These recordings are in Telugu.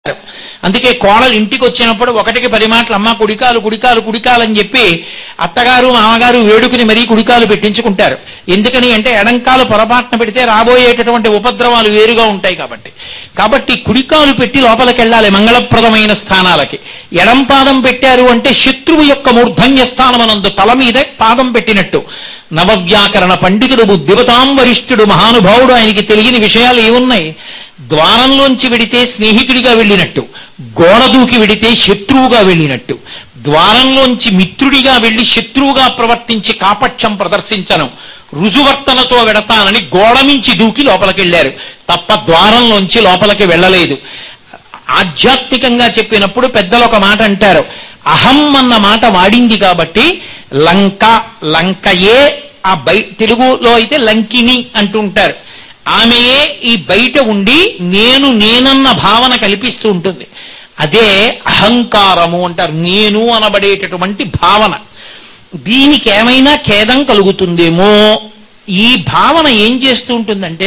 అందుకే కోడలు ఇంటికి వచ్చినప్పుడు ఒకటికి పది మాటలు అమ్మ కుడికాలు కుడికాలు కుడికాలు అని చెప్పి అత్తగారు మామగారు వేడుకుని మరీ కుడికాలు పెట్టించుకుంటారు ఎందుకని అంటే ఎడంకాలు పొరపాటున పెడితే రాబోయేటటువంటి ఉపద్రవాలు వేరుగా ఉంటాయి కాబట్టి కాబట్టి కుడికాలు పెట్టి లోపలికి వెళ్ళాలి మంగళప్రదమైన స్థానాలకి ఎడం పాదం పెట్టారు అంటే శత్రువు యొక్క మూర్ధన్య స్థానమనందు తల మీద పాదం పెట్టినట్టు నవవ్యాకరణ పండితుడు బుద్ధివతాం వరిష్ఠుడు మహానుభావుడు ఆయనకి తెలియని విషయాలు ఏమున్నాయి ద్వారంలోంచి వెడితే స్నేహితుడిగా వెళ్ళినట్టు గోడ దూకి వెడితే శత్రువుగా వెళ్ళినట్టు ద్వారంలోంచి మిత్రుడిగా వెళ్లి శత్రువుగా ప్రవర్తించి కాపక్షం ప్రదర్శించను రుజువర్తనతో వెడతానని గోడ మించి దూకి లోపలికి వెళ్ళారు తప్ప ద్వారంలోంచి లోపలికి వెళ్ళలేదు ఆధ్యాత్మికంగా చెప్పినప్పుడు పెద్దలు ఒక మాట అంటారు అహం అన్న మాట వాడింది కాబట్టి లంక లంకయే ఆ బై తెలుగులో అయితే లంకిని అంటుంటారు ఆమెయే ఈ బయట ఉండి నేను నేనన్న భావన కల్పిస్తూ ఉంటుంది అదే అహంకారము అంటారు నేను అనబడేటటువంటి భావన దీనికి ఏమైనా ఖేదం కలుగుతుందేమో ఈ భావన ఏం చేస్తూ ఉంటుందంటే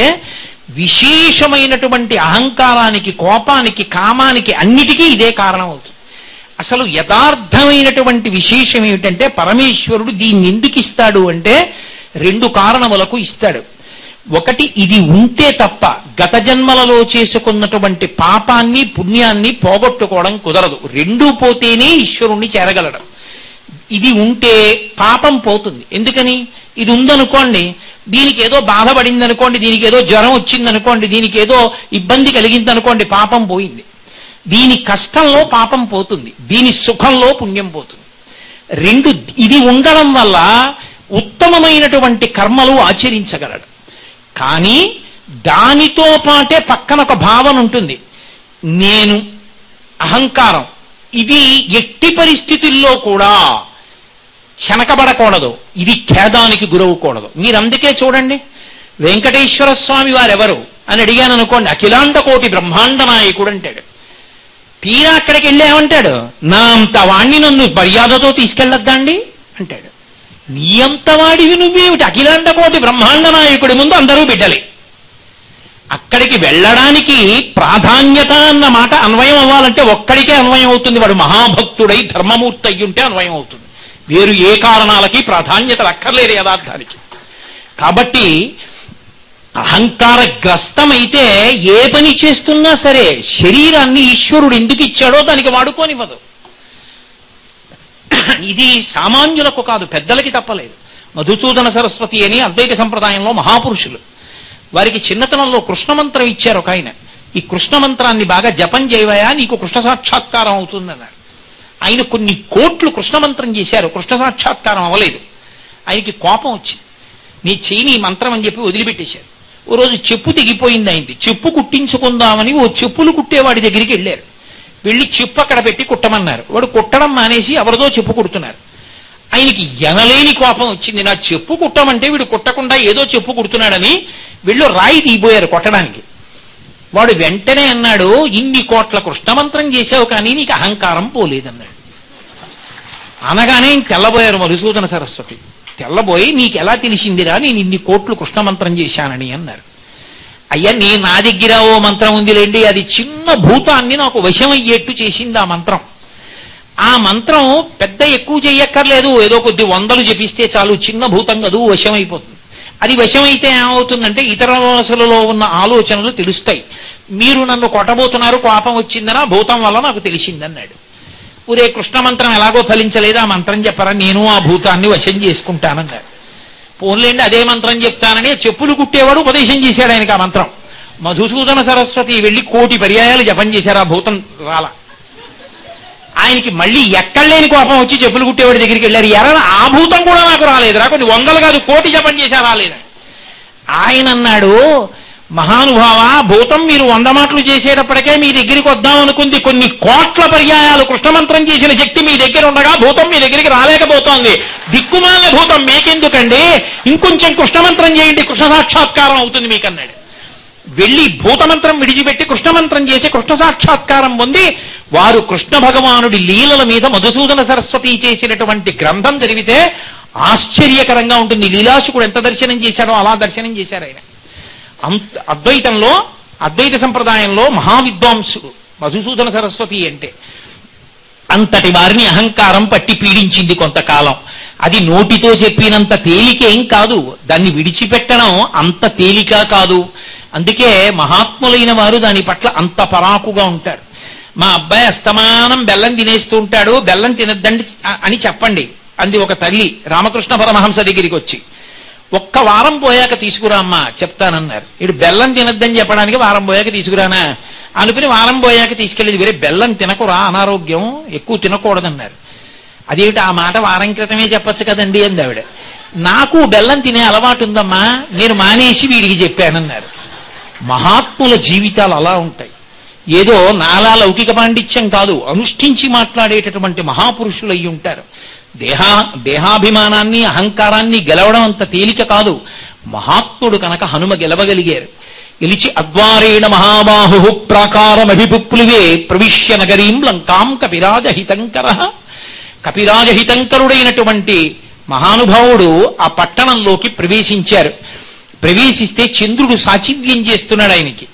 విశేషమైనటువంటి అహంకారానికి కోపానికి కామానికి అన్నిటికీ ఇదే కారణం అవుతుంది అసలు యథార్థమైనటువంటి విశేషం ఏమిటంటే పరమేశ్వరుడు దీన్ని ఎందుకు ఇస్తాడు అంటే రెండు కారణములకు ఇస్తాడు ఒకటి ఇది ఉంటే తప్ప గత జన్మలలో చేసుకున్నటువంటి పాపాన్ని పుణ్యాన్ని పోగొట్టుకోవడం కుదరదు రెండూ పోతేనే ఈశ్వరుణ్ణి చేరగలడం ఇది ఉంటే పాపం పోతుంది ఎందుకని ఇది ఉందనుకోండి దీనికి ఏదో బాధపడింది అనుకోండి దీనికి ఏదో జ్వరం వచ్చింది అనుకోండి దీనికి ఏదో ఇబ్బంది కలిగింది అనుకోండి పాపం పోయింది దీని కష్టంలో పాపం పోతుంది దీని సుఖంలో పుణ్యం పోతుంది రెండు ఇది ఉండడం వల్ల ఉత్తమమైనటువంటి కర్మలు ఆచరించగలడు కానీ దానితో పాటే పక్కన ఒక భావన ఉంటుంది నేను అహంకారం ఇది ఎట్టి పరిస్థితుల్లో కూడా శనకబడకూడదు ఇది ఖేదానికి గురవకూడదు మీరు అందుకే చూడండి వెంకటేశ్వర స్వామి వారెవరు అని అడిగాను అనుకోండి అఖిలాండ కోటి బ్రహ్మాండ నాయకుడు అంటాడు తీరా అక్కడికి వెళ్ళి ఏమంటాడు నా అంత వాణ్ణి నన్ను మర్యాదతో తీసుకెళ్ళొద్దండి అంటాడు నీ అంత వాడివి నువ్వేమిటి అఖిలాండ కోటి బ్రహ్మాండ నాయకుడి ముందు అందరూ బిడ్డలే అక్కడికి వెళ్ళడానికి ప్రాధాన్యత అన్న మాట అన్వయం అవ్వాలంటే ఒక్కడికే అన్వయం అవుతుంది వాడు మహాభక్తుడై ధర్మమూర్తి అయ్యి ఉంటే అన్వయం అవుతుంది వేరు ఏ కారణాలకి ప్రాధాన్యతలు అక్కర్లేదు యథార్థానికి కాబట్టి అహంకారగ్రస్తమైతే ఏ పని చేస్తున్నా సరే శరీరాన్ని ఈశ్వరుడు ఎందుకు ఇచ్చాడో దానికి వాడుకోనివ్వదు ఇది సామాన్యులకు కాదు పెద్దలకి తప్పలేదు మధుసూదన సరస్వతి అని అద్వైత సంప్రదాయంలో మహాపురుషులు వారికి చిన్నతనంలో కృష్ణ మంత్రం ఇచ్చారు ఒక ఆయన ఈ కృష్ణ మంత్రాన్ని బాగా జపం చేయవయా నీకు కృష్ణ సాక్షాత్కారం అవుతుందన్నారు ఆయన కొన్ని కోట్లు కృష్ణ మంత్రం చేశారు కృష్ణ సాక్షాత్కారం అవ్వలేదు ఆయనకి కోపం వచ్చింది నీ చెయ్యి నీ మంత్రం అని చెప్పి వదిలిపెట్టేశారు ఓ రోజు చెప్పు తెగిపోయింది అయింది చెప్పు కుట్టించుకుందామని ఓ చెప్పులు కుట్టేవాడి దగ్గరికి వెళ్ళారు వెళ్ళి చెప్పు అక్కడ పెట్టి కుట్టమన్నారు వాడు కుట్టడం మానేసి ఎవరిదో చెప్పు కుడుతున్నారు ఆయనకి ఎనలేని కోపం వచ్చింది నా చెప్పు కుట్టమంటే వీడు కుట్టకుండా ఏదో చెప్పు కుడుతున్నాడని వీళ్ళు రాయి తీయబోయారు కొట్టడానికి వాడు వెంటనే అన్నాడు ఇన్ని కోట్ల కృష్ణమంత్రం చేశావు కానీ నీకు అహంకారం పోలేదన్నాడు అనగానే ఇంక తెల్లబోయారు మధుసూదన సరస్వతి తెల్లబోయి నీకు ఎలా తెలిసిందిరా నేను ఇన్ని కోట్లు కృష్ణమంత్రం చేశానని అన్నారు అయ్యా నీ నా దగ్గర ఓ మంత్రం ఉందిలేండి అది చిన్న భూతాన్ని నాకు వశమయ్యేట్టు చేసింది ఆ మంత్రం ఆ మంత్రం పెద్ద ఎక్కువ చెయ్యక్కర్లేదు ఏదో కొద్ది వందలు జపిస్తే చాలు చిన్న భూతం కదూ వశమైపోతుంది అది వశమైతే ఏమవుతుందంటే ఇతర వాసులలో ఉన్న ఆలోచనలు తెలుస్తాయి మీరు నన్ను కొట్టబోతున్నారు కోపం వచ్చిందనా భూతం వల్ల నాకు తెలిసిందన్నాడు ఊరే కృష్ణ మంత్రం ఎలాగో ఫలించలేదు ఆ మంత్రం చెప్పరా నేను ఆ భూతాన్ని వశం చేసుకుంటానన్నాడు పోన్లేండి అదే మంత్రం చెప్తానని చెప్పులు కుట్టేవాడు ఉపదేశం చేశాడు ఆయనకి ఆ మంత్రం మధుసూదన సరస్వతి వెళ్ళి కోటి పర్యాయాలు జపం చేశారు ఆ భూతం రాల ఆయనకి మళ్ళీ ఎక్కడలేని కోపం వచ్చి చెప్పులు కుట్టేవాడి దగ్గరికి వెళ్ళారు ఎర ఆ భూతం కూడా నాకు రాలేదురా కొన్ని వందలు కాదు కోటి జపం చేశా రాలేదు ఆయన అన్నాడు మహానుభావ భూతం మీరు వంద మాటలు చేసేటప్పటికే మీ దగ్గరికి వద్దాం అనుకుంది కొన్ని కోట్ల పర్యాయాలు కృష్ణమంత్రం చేసిన శక్తి మీ దగ్గర ఉండగా భూతం మీ దగ్గరికి రాలేకపోతోంది దిక్కుమాల భూతం మీకెందుకండి ఇంకొంచెం కృష్ణమంత్రం చేయండి కృష్ణ సాక్షాత్కారం అవుతుంది మీకన్నాడు వెళ్ళి భూతమంత్రం విడిచిపెట్టి కృష్ణమంత్రం చేసి కృష్ణ సాక్షాత్కారం పొంది వారు కృష్ణ భగవానుడి లీలల మీద మధుసూదన సరస్వతి చేసినటువంటి గ్రంథం చదివితే ఆశ్చర్యకరంగా ఉంటుంది లీలాశుకుడు ఎంత దర్శనం చేశారో అలా దర్శనం చేశారు ఆయన అంత అద్వైతంలో అద్వైత సంప్రదాయంలో మహావిద్వాంసుడు మధుసూదన సరస్వతి అంటే అంతటి వారిని అహంకారం పట్టి పీడించింది కొంతకాలం అది నోటితో చెప్పినంత తేలికేం కాదు దాన్ని విడిచిపెట్టడం అంత తేలిక కాదు అందుకే మహాత్ములైన వారు దాని పట్ల అంత పరాకుగా ఉంటారు మా అబ్బాయి అస్తమానం బెల్లం తినేస్తూ ఉంటాడు బెల్లం తినద్దండి అని చెప్పండి అంది ఒక తల్లి రామకృష్ణ పరమహంస దగ్గరికి వచ్చి ఒక్క వారం పోయాక తీసుకురా అమ్మా చెప్తానన్నారు ఇటు బెల్లం తినద్దని చెప్పడానికి వారం పోయాక తీసుకురానా అనుకుని వారం పోయాక తీసుకెళ్ళేది వేరే బెల్లం తినకురా అనారోగ్యం ఎక్కువ తినకూడదన్నారు అదేమిటి ఆ మాట వారం క్రితమే చెప్పొచ్చు కదండి అంది ఆవిడ నాకు బెల్లం తినే అలవాటు ఉందమ్మా నేను మానేసి వీడికి చెప్పానన్నారు మహాత్ముల జీవితాలు అలా ఉంటాయి ఏదో నాలా లౌకిక పాండిత్యం కాదు అనుష్ఠించి మాట్లాడేటటువంటి మహాపురుషులు అయి ఉంటారు దేహా దేహాభిమానాన్ని అహంకారాన్ని గెలవడం అంత తేలిక కాదు మహాత్ముడు కనుక హనుమ గెలవగలిగారు గెలిచి అద్వారేణ మహాబాహు ప్రాకారమభిపుప్లువే ప్రవిశ్య నగరీం లంకాం కపిరాజహితంకర కపిరాజహితంకరుడైనటువంటి మహానుభావుడు ఆ పట్టణంలోకి ప్రవేశించారు ప్రవేశిస్తే చంద్రుడు సాచివ్యం చేస్తున్నాడు ఆయనకి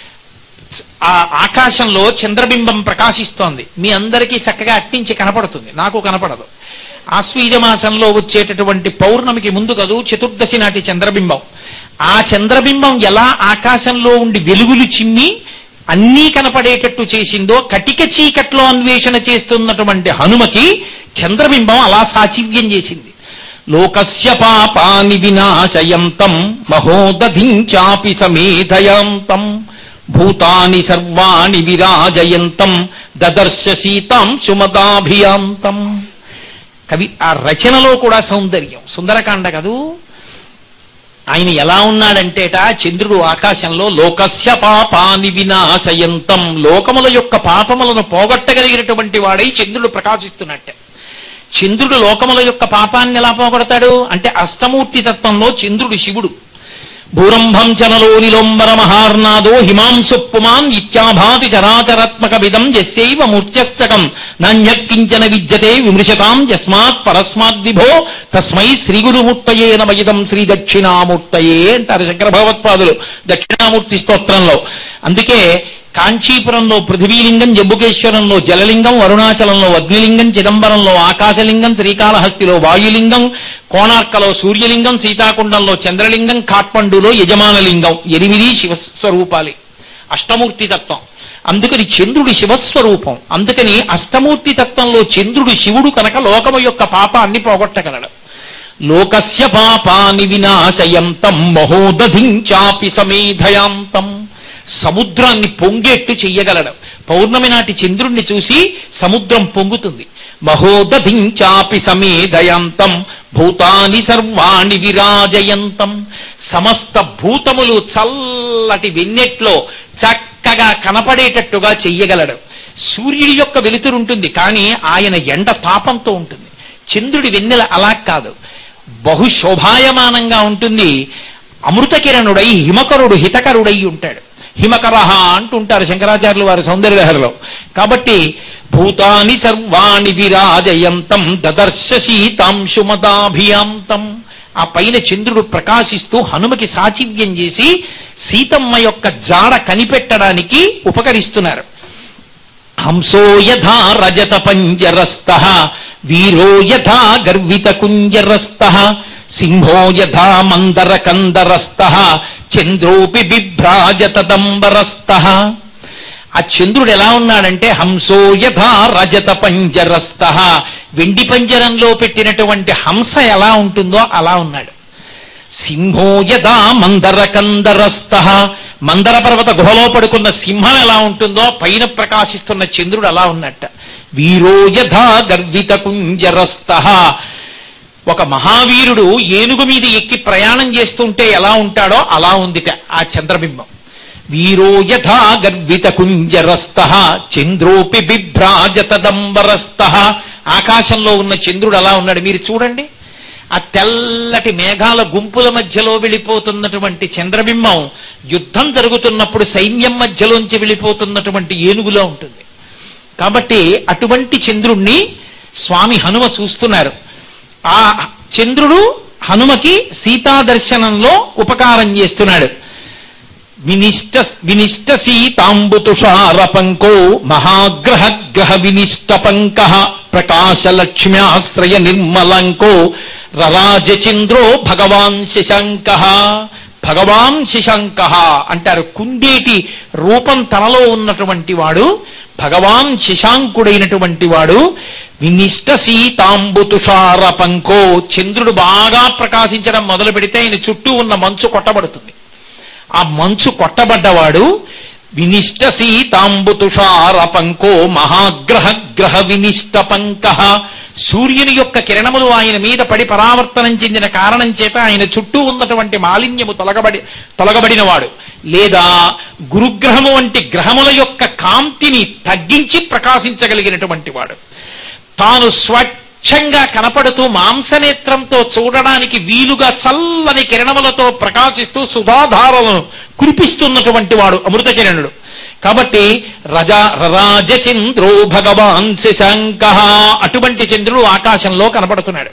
ఆ ఆకాశంలో చంద్రబింబం ప్రకాశిస్తోంది మీ అందరికీ చక్కగా అట్టించి కనపడుతుంది నాకు కనపడదు ఆశ్వీజ మాసంలో వచ్చేటటువంటి పౌర్ణమికి ముందు కదూ చతుర్దశి నాటి చంద్రబింబం ఆ చంద్రబింబం ఎలా ఆకాశంలో ఉండి వెలుగులు చిమ్మి అన్నీ కనపడేటట్టు చేసిందో కటిక చీకట్లో అన్వేషణ చేస్తున్నటువంటి హనుమకి చంద్రబింబం అలా సాచివ్యం చేసింది లోకస్య పాపాని వినాశయంతం మహోదధించాపి సమేధయాంతం భూతాని సర్వాణి విరాజయంతం దదర్శ సీతాం సుమదాభియాంతం కవి ఆ రచనలో కూడా సౌందర్యం సుందరకాండ కదూ ఆయన ఎలా ఉన్నాడంటేట చంద్రుడు ఆకాశంలో లోకస్య పాపాని వినాశయంతం లోకముల యొక్క పాపములను పోగొట్టగలిగినటువంటి వాడై చంద్రుడు ప్రకాశిస్తున్నట్టే చంద్రుడు లోకముల యొక్క పాపాన్ని ఎలా పోగొడతాడు అంటే అష్టమూర్తి తత్వంలో చంద్రుడు శివుడు భూరంభం చనలో నిలోంబర మహార్నాదో హిమాంశు పుమాన్ ఇత్యాభాతి చరాచరాత్మక విదం యస్యైవ మూర్త్యష్టకం నాణ్యకించన విద్యతే విమృశతాం యస్మాత్ పరస్మాద్ విభో తస్మై శ్రీ గురుమూర్తయే నమయిదం శ్రీ దక్షిణామూర్తయే అంటారు శంకర భగవత్పాదులు దక్షిణామూర్తి స్తోత్రంలో అందుకే కాంచీపురంలో పృథివీలింగం జంబుకేశ్వరంలో జలలింగం అరుణాచలంలో అగ్నిలింగం చిదంబరంలో ఆకాశలింగం శ్రీకాళహస్తిలో వాయులింగం కోణార్కలో సూర్యలింగం సీతాకుండంలో చంద్రలింగం కాట్మండులో యజమానలింగం ఎనిమిది శివస్వరూపాలే అష్టమూర్తి తత్వం అందుకని చంద్రుడి శివస్వరూపం అందుకని అష్టమూర్తి తత్వంలో చంద్రుడు శివుడు కనుక లోకము యొక్క పాపాన్ని పోగొట్టగలడు లోకస్య పాపాని వినాశయంతం మహోదధించాపి సమేధయాంతం సముద్రాన్ని పొంగేట్టు చెయ్యగలడు పౌర్ణమి నాటి చంద్రుణ్ణి చూసి సముద్రం పొంగుతుంది మహోదధించాపి సమేధయంతం భూతాని సర్వాణి విరాజయంతం సమస్త భూతములు చల్లటి వెన్నెట్లో చక్కగా కనపడేటట్టుగా చెయ్యగలడు సూర్యుడి యొక్క వెలుతురుంటుంది కానీ ఆయన ఎండ తాపంతో ఉంటుంది చంద్రుడి వెన్నెల అలా కాదు బహు శోభాయమానంగా ఉంటుంది అమృతకిరణుడై హిమకరుడు హితకరుడై ఉంటాడు హిమకరహ అంటుంటారు శంకరాచార్యులు వారి సౌందర్యలహరిలో కాబట్టి భూతాని సర్వాణి విరాజయంతం దదర్శ శీతాంశుమదాభియాంతం ఆ పైన చంద్రుడు ప్రకాశిస్తూ హనుమకి సాచివ్యం చేసి సీతమ్మ యొక్క జాడ కనిపెట్టడానికి ఉపకరిస్తున్నారు హంసో యథా రజత పంజరస్థ వీరో యథా గర్విత కుంజరస్థ సింహో యథా మందర కందరస్థ చంద్రోపి బిభ్రాజతదంబరస్థ ఆ చంద్రుడు ఎలా ఉన్నాడంటే హంసో యథా రజత పంజరస్థ వెండి పంజరంలో పెట్టినటువంటి హంస ఎలా ఉంటుందో అలా ఉన్నాడు సింహో యథా మందర కందరస్థ మందర పర్వత గుహలో పడుకున్న సింహం ఎలా ఉంటుందో పైన ప్రకాశిస్తున్న చంద్రుడు అలా ఉన్నట్ట వీరో యథా గర్విత కుంజరస్థ ఒక మహావీరుడు ఏనుగు మీద ఎక్కి ప్రయాణం చేస్తుంటే ఎలా ఉంటాడో అలా ఉందిట ఆ చంద్రబింబం వీరో యథా గర్విత కుంజరస్థ చంద్రోపి బిభ్రాజతదంబరస్థ ఆకాశంలో ఉన్న చంద్రుడు అలా ఉన్నాడు మీరు చూడండి ఆ తెల్లటి మేఘాల గుంపుల మధ్యలో వెళ్ళిపోతున్నటువంటి చంద్రబింబం యుద్ధం జరుగుతున్నప్పుడు సైన్యం మధ్యలోంచి వెళ్ళిపోతున్నటువంటి ఏనుగులో ఉంటుంది కాబట్టి అటువంటి చంద్రుణ్ణి స్వామి హనుమ చూస్తున్నారు ఆ చంద్రుడు హనుమకి సీతా దర్శనంలో ఉపకారం చేస్తున్నాడు వినిష్ట వినిష్ట సీతాంబుతుషార పంకో మహాగ్రహ గ్రహ వినిష్ట పంక ప్రకాశలక్ష్మ్యాశ్రయ నిర్మలంకో రరాజచంద్రో భగవాన్ శశాంక భగవాన్ శశాంక అంటారు కుందేటి రూపం తనలో ఉన్నటువంటి వాడు భగవాన్ శశాంకుడైనటువంటి వాడు వినిష్ట సీతాంబుతుషార పంకో చంద్రుడు బాగా ప్రకాశించడం మొదలు పెడితే ఆయన చుట్టూ ఉన్న మంచు కొట్టబడుతుంది ఆ మంచు కొట్టబడ్డవాడు వినిష్ట సీతాంబుతుషార పంకో మహాగ్రహ గ్రహ వినిష్ట పంక సూర్యుని యొక్క కిరణములు ఆయన మీద పడి పరావర్తనం చెందిన కారణం చేత ఆయన చుట్టూ ఉన్నటువంటి మాలిన్యము తొలగబడి తొలగబడినవాడు లేదా గురుగ్రహము వంటి గ్రహముల యొక్క కాంతిని తగ్గించి ప్రకాశించగలిగినటువంటి వాడు తాను స్వచ్ఛంగా కనపడుతూ మాంసనేత్రంతో చూడడానికి వీలుగా చల్లని కిరణములతో ప్రకాశిస్తూ సుధాధారలను కురిపిస్తున్నటువంటి వాడు అమృత కిరణుడు కాబట్టి రజా రరాజచంద్రో భగవాన్ శశాంక అటువంటి చంద్రుడు ఆకాశంలో కనపడుతున్నాడు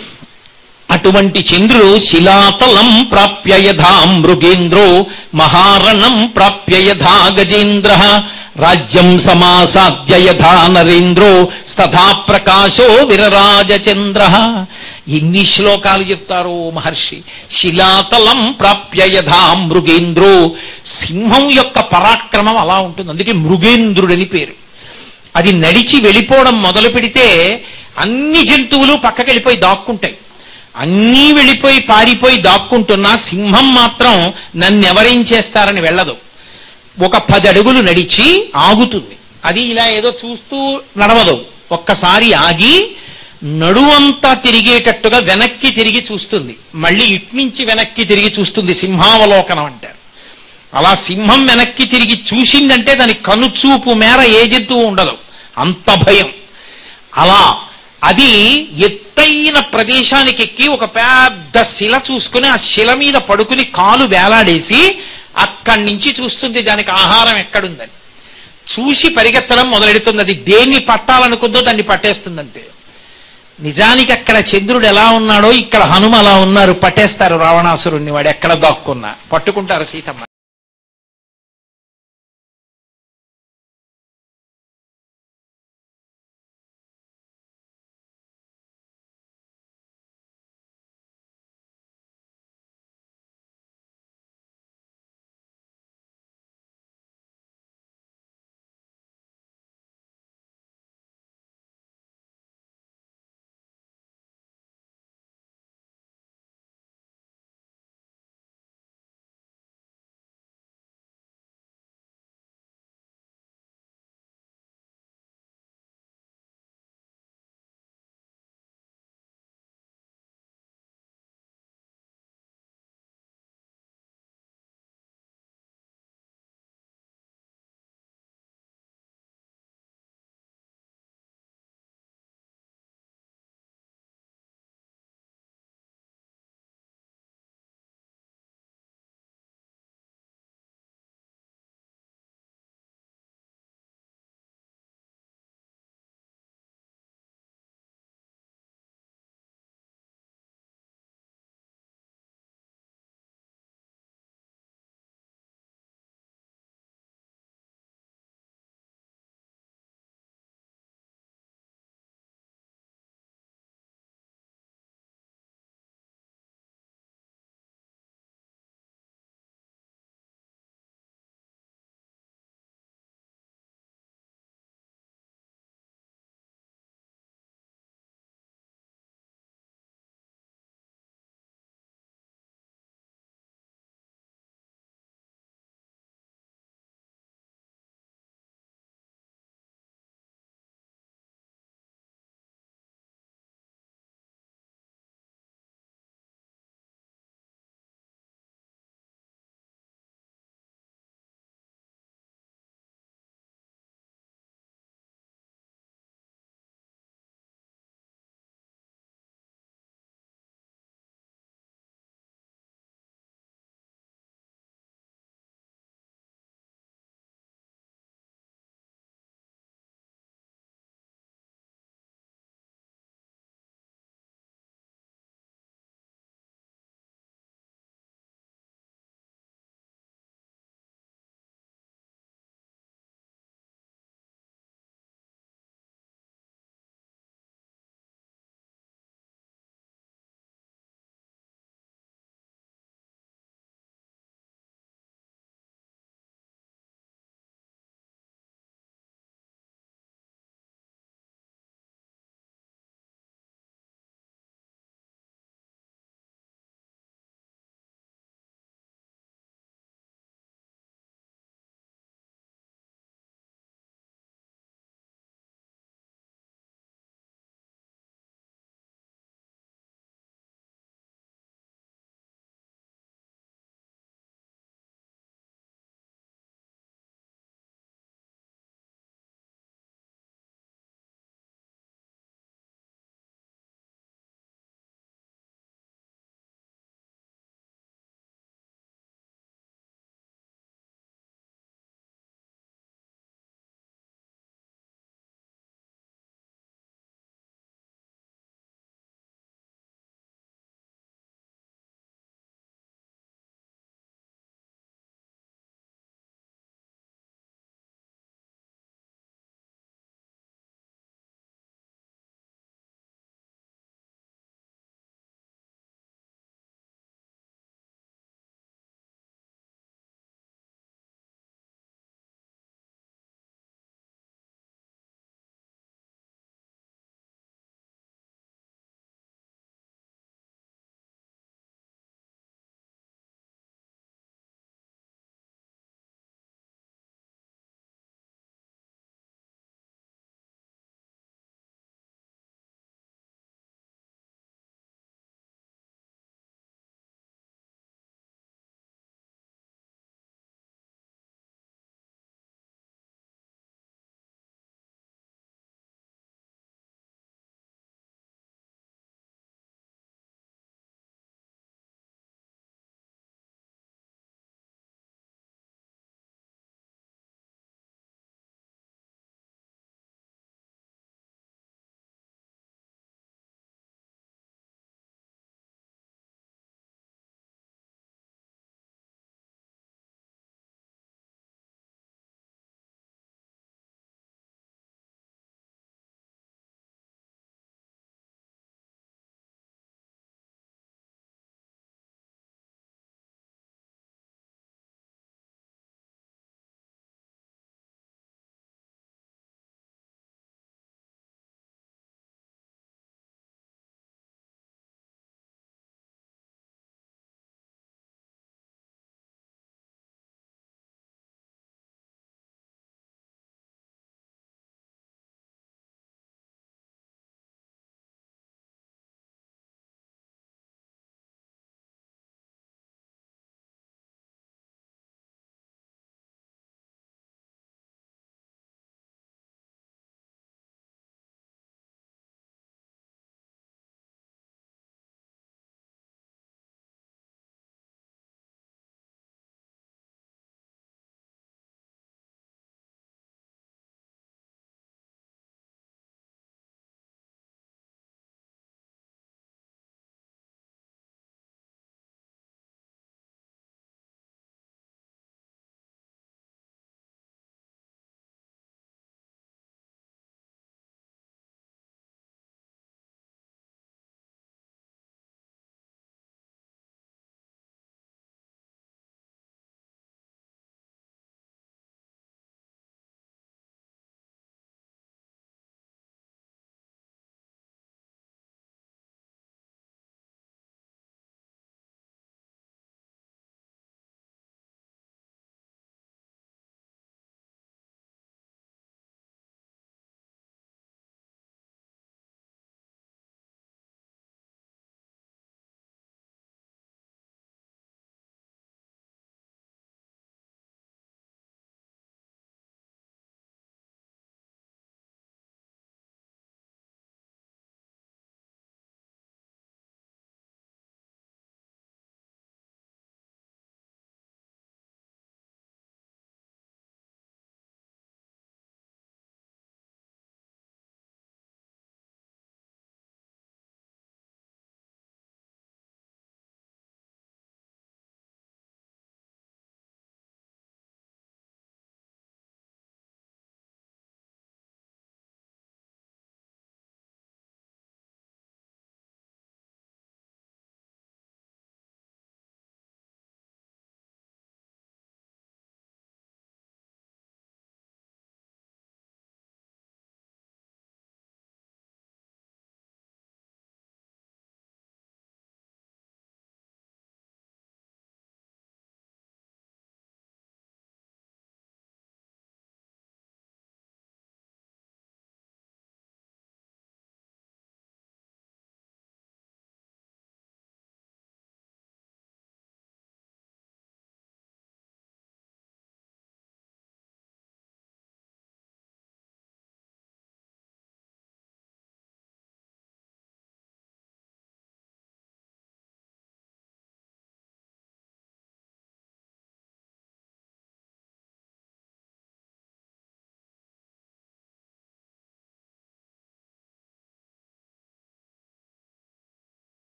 అటువంటి చంద్రుడు శిలాతలం ప్రాప్య యథా మృగేంద్రో మహారణం ప్రాప్య యథా గజేంద్ర రాజ్యం సమాసాద్య యథా నరేంద్రో స్తథా ప్రకాశో విరరాజచంద్ర ఎన్ని శ్లోకాలు చెప్తారో మహర్షి శిలాతలం ప్రాప్య యథా మృగేంద్రో సింహం యొక్క పరాక్రమం అలా ఉంటుంది అందుకే మృగేంద్రుడని పేరు అది నడిచి వెళ్ళిపోవడం మొదలు పెడితే అన్ని జంతువులు పక్కకి వెళ్ళిపోయి దాక్కుంటాయి అన్నీ వెళ్ళిపోయి పారిపోయి దాక్కుంటున్నా సింహం మాత్రం నన్నెవరేం చేస్తారని వెళ్ళదు ఒక పది అడుగులు నడిచి ఆగుతుంది అది ఇలా ఏదో చూస్తూ నడవదు ఒక్కసారి ఆగి నడువంతా తిరిగేటట్టుగా వెనక్కి తిరిగి చూస్తుంది మళ్ళీ ఇట్నుంచి వెనక్కి తిరిగి చూస్తుంది సింహావలోకనం అంటారు అలా సింహం వెనక్కి తిరిగి చూసిందంటే దాని కనుచూపు మేర ఏ జంతువు ఉండదు అంత భయం అలా అది ఎత్తైన ప్రదేశానికి ఎక్కి ఒక పెద్ద శిల చూసుకుని ఆ శిల మీద పడుకుని కాలు వేలాడేసి అక్కడి నుంచి చూస్తుంది దానికి ఆహారం ఎక్కడుందని చూసి పరిగెత్తడం మొదలెడుతుంది అది దేన్ని పట్టాలనుకుందో దాన్ని పట్టేస్తుందంతే నిజానికి అక్కడ చంద్రుడు ఎలా ఉన్నాడో ఇక్కడ హనుమ అలా ఉన్నారు పట్టేస్తారు రావణాసురుణ్ణి వాడు ఎక్కడ దాక్కున్నా పట్టుకుంటారు సీతమ్మ